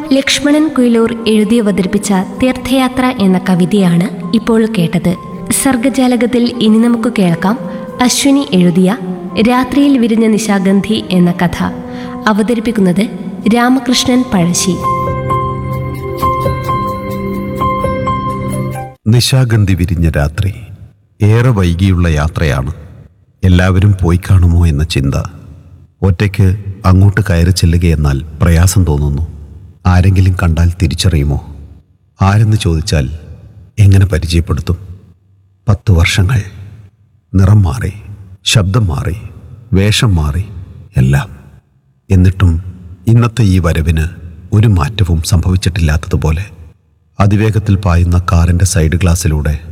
ലക്ഷ്മണൻ കുയിലൂർ എഴുതി അവതരിപ്പിച്ച തീർത്ഥയാത്ര എന്ന കവിതയാണ് ഇപ്പോൾ കേട്ടത് സർഗജാലകത്തിൽ ഇനി നമുക്ക് കേൾക്കാം അശ്വിനി എഴുതിയ രാത്രിയിൽ വിരിഞ്ഞ നിശാഗന്ധി എന്ന കഥ അവതരിപ്പിക്കുന്നത് രാമകൃഷ്ണൻ പഴശ്ശി നിശാഗന്ധി വിരിഞ്ഞ രാത്രി ഏറെ വൈകിയുള്ള യാത്രയാണ് എല്ലാവരും പോയി കാണുമോ എന്ന ചിന്ത ഒറ്റയ്ക്ക് അങ്ങോട്ട് കയറി ചെല്ലുകയെന്നാൽ പ്രയാസം തോന്നുന്നു ആരെങ്കിലും കണ്ടാൽ തിരിച്ചറിയുമോ ആരെന്ന് ചോദിച്ചാൽ എങ്ങനെ പരിചയപ്പെടുത്തും പത്തു വർഷങ്ങൾ നിറം മാറി ശബ്ദം മാറി വേഷം മാറി എല്ലാം എന്നിട്ടും ഇന്നത്തെ ഈ വരവിന് ഒരു മാറ്റവും സംഭവിച്ചിട്ടില്ലാത്തതുപോലെ അതിവേഗത്തിൽ പായുന്ന കാറിൻ്റെ സൈഡ് ഗ്ലാസ്സിലൂടെ